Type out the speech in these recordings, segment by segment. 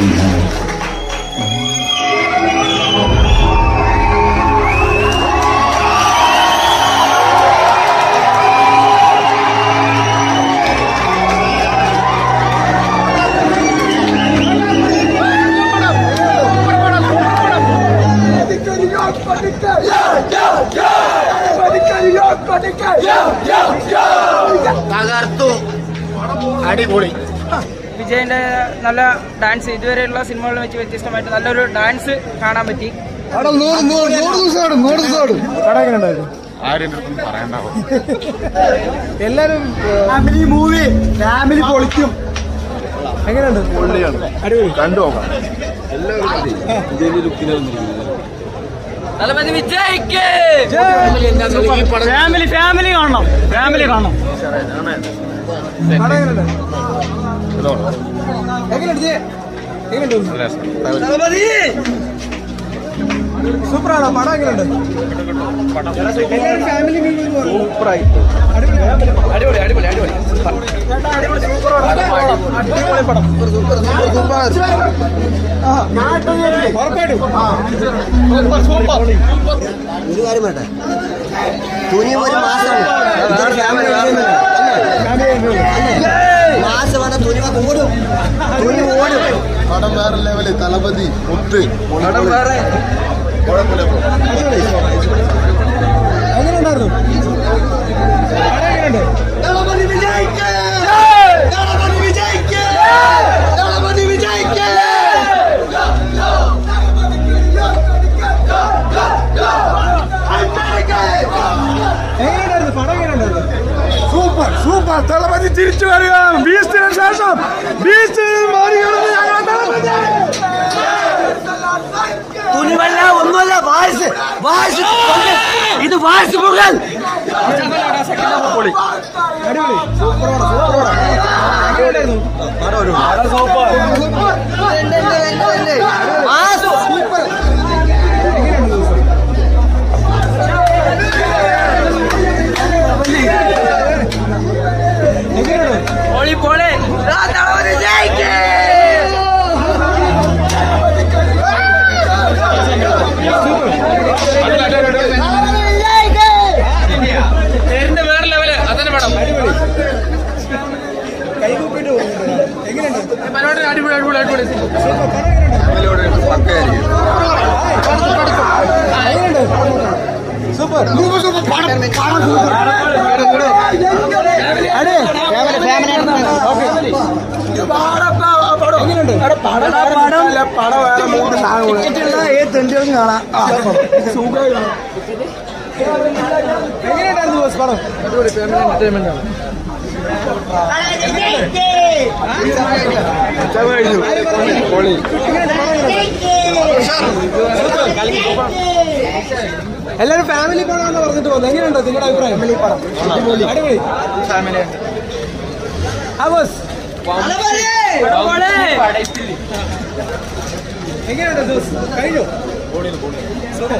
തകർത്തു അടിപൊളി വിജയന്റെ നല്ല ഡാൻസ് ഇതുവരെയുള്ള സിനിമകളിൽ വെച്ച് വ്യത്യസ്തമായിട്ട് നല്ലൊരു ഡാൻസ് കാണാൻ പറ്റി എല്ലാരും ഫാമിലി മൂവി ഫാമിലി പൊളിക്കും എങ്ങനെയുണ്ട് തലപതി വിജയിക്ക് ഫാമിലി ഫാമിലി കാണണം ഫാമിലി കാണണം പടം എങ്ങനെയുണ്ട് എങ്ങനെയുണ്ട് ജി? എങ്ങനെയുണ്ട് സൂപ്പറാണോ പടം എങ്ങനെയുണ്ട് എല്ലാവരും ഫാമിലി സൂപ്പറായി അടിപൊളി അടിപൊളി അടിപൊളി അടിപൊളി പടം ഉറപ്പായിട്ടും ഒരു കാര്യം വേണ്ട തുനിയും ഒരു മാസമാണ് ഇതൊരു ഫാമിലി മാസമാണ് തുനിമ ഓടും തുനി ഓടും പടം വേറെ ലെവല് തളപതി മുത്ത് പടം വേറെ കുഴപ്പമില്ല ബ്രോ എങ്ങനെയുണ്ടായിരുന്നു പടം എങ്ങനെയുണ്ട് ദളപതി വിജയിക്ക് ദളപതി വിജയിക്ക് ദളപതി വിജയിക്ക് എങ്ങനെയുണ്ടായിരുന്നു പടം എങ്ങനെയുണ്ടായിരുന്നു സൂപ്പർ സൂപ്പർ തളപതി തിരിച്ചു വരിക ബീസ്റ്റിന് ശേഷം ബീസ്റ്റ് തുനിവല്ല ഒന്നുമല്ല വായിസ് വായിസ് ഇത് വായിസ് മുകൾ അടിപൊളി സൂപ്പറോടെ സൂപ്പറോടെ എങ്ങനെയുണ്ടായിരുന്നു സൂപ്പർ എങ്ങനെയുണ്ട് ദിവസം എങ്ങനെയുണ്ട് പോളി പോളി വേറെ ലെവല് അതന്നെ പടം കൈകൂപ്പിട്ട് പോകുന്നുണ്ട് എങ്ങനെയുണ്ട് പരിപാടി അടിപൊളി അടിപൊളി അടിപൊളി സൂപ്പർ പടം എങ്ങനെയുണ്ട് എങ്ങനെയുണ്ട് സൂപ്പർ അതെ എങ്ങനെയുണ്ട് ഏത് തെണ്ടികളും കാണാം എങ്ങനെയുണ്ടായിരുന്നു ബോസ് പടം എല്ലാരും ഫാമിലി പടമാണെന്ന് പറഞ്ഞിട്ട് പോകുന്നത് എങ്ങനെയുണ്ടോ നിങ്ങളുടെ അഭിപ്രായം ഫാമിലി പടം അടിപൊളി ഫാമിലി ആ ബോസ് എങ്ങനെയുണ്ട് ദോസ് കഴിഞ്ഞു സൂപ്പർ.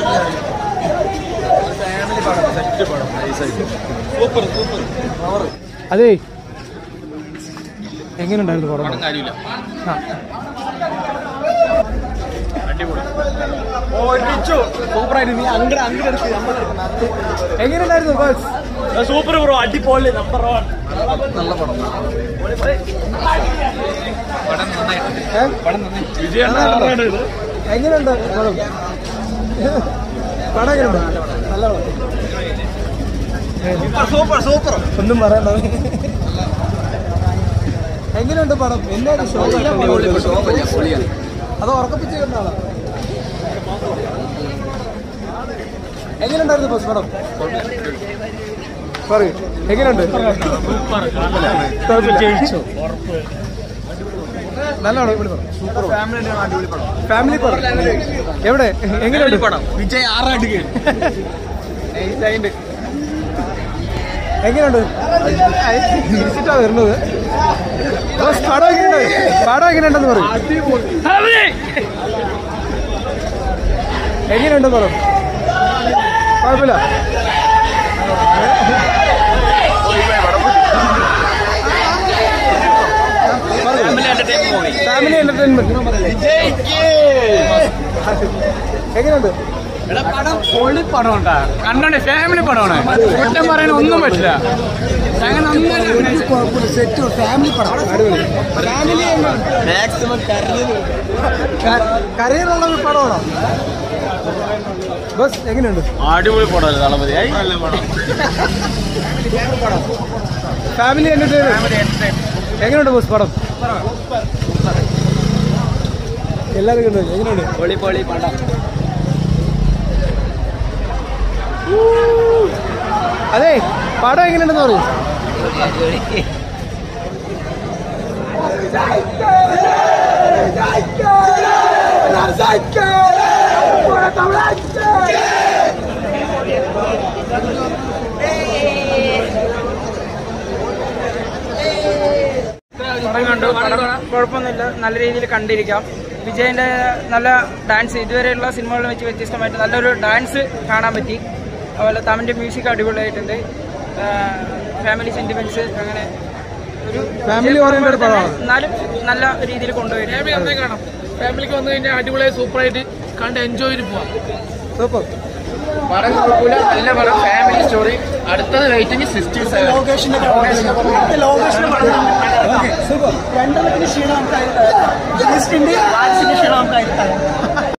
അതെ എങ്ങനെയുണ്ടായിരുന്നു പടം ആ. സൂപ്പറായിരുന്നു നീ അങ്ങട് അങ്ങട് എടുത്ത് നമ്മള് എങ്ങനെയുണ്ടായിരുന്നു ബസ് സൂപ്പർ ബ്രോ അടിപൊളി നമ്പർ വൺ എങ്ങനെയുണ്ട് പടം പടം എങ്ങനെയുണ്ട് നല്ല പടം സൂപ്പർ സൂപ്പർ ഒന്നും പറയണ്ട എങ്ങനെയുണ്ട് പടം എല്ലാവരും ഷോ അത് ഉറക്കപ്പിച്ച് കണ്ടാളാ എങ്ങനെയുണ്ടായിരുന്നു ബസ് പടം പറയൂ എങ്ങനെയുണ്ട് ജയിച്ചു നല്ലോണം ഫാമിലി പടം എവിടെ എങ്ങനെയുണ്ട് പടം വിജയ് ആറാടുക എങ്ങനെയുണ്ട് തിരിച്ചിട്ടാ വരുന്നത് ബസ് പടം എങ്ങനെയുണ്ട് പടം എങ്ങനെയുണ്ടെന്ന് പറയും എങ്ങനെയുണ്ട് പടം കുഴപ്പമില്ല ഫാമിലി ഫാമിലി എന്റർടൈൻമെന്റ് എങ്ങനെയുണ്ട് പൊളി പടമുണ്ടാ കണ്ടോണ്ട് ഫാമിലി പടമാണ് കുറ്റം പറയാൻ ഒന്നും പറ്റില്ല അങ്ങനെ ഫാമിലി കരയിലുള്ള ഒരു പടമാണോ ബസ് എങ്ങനെയുണ്ട് അടിപൊളി പടമല്ലേ തളപതിയായി ഫാമിലി എന്റർടൈൻമെന്റ് എങ്ങനെയുണ്ട് ബസ് പടം എല്ലാവരും കണ്ടു എങ്ങനെയുണ്ട് പൊളി പൊളി പടം അതെ പടം എങ്ങനെയുണ്ടെന്ന് പറയൂ പടം കണ്ടു പടം കുഴപ്പമൊന്നുമില്ല നല്ല രീതിയിൽ കണ്ടിരിക്കാം വിജയന്റെ നല്ല ഡാൻസ് ഇതുവരെയുള്ള സിനിമകളിൽ വെച്ച് വ്യത്യസ്തമായിട്ട് നല്ലൊരു ഡാൻസ് കാണാൻ പറ്റി അതുപോലെ തമിഴിന്റെ മ്യൂസിക് അടിപൊളിയായിട്ടുണ്ട് ഫാമിലി സെന്റിമെന്റ്സ് അങ്ങനെ ഒരു Family oriented പടമാണ്. എന്നാലും നല്ല രീതിയിൽ കൊണ്ടുപോയി കാണാം ഫാമിലിക്ക് വന്നു കഴിഞ്ഞാൽ അടിപൊളിയായി സൂപ്പറായിട്ട് കണ്ട് എൻജോയ് ചെയ്ത് പോവാം സൂപ്പർ പടം കുഴപ്പമില്ല നല്ല പടം ഫാമിലി സ്റ്റോറി അടുത്തത് വെയിറ്റിംഗ് സിക്സ്റ്റി സെവൻ സൂപ്പർ രണ്ടെണ്ണത്തിന് ക്ഷീണം നമുക്ക് ക്ഷീണം നമുക്ക്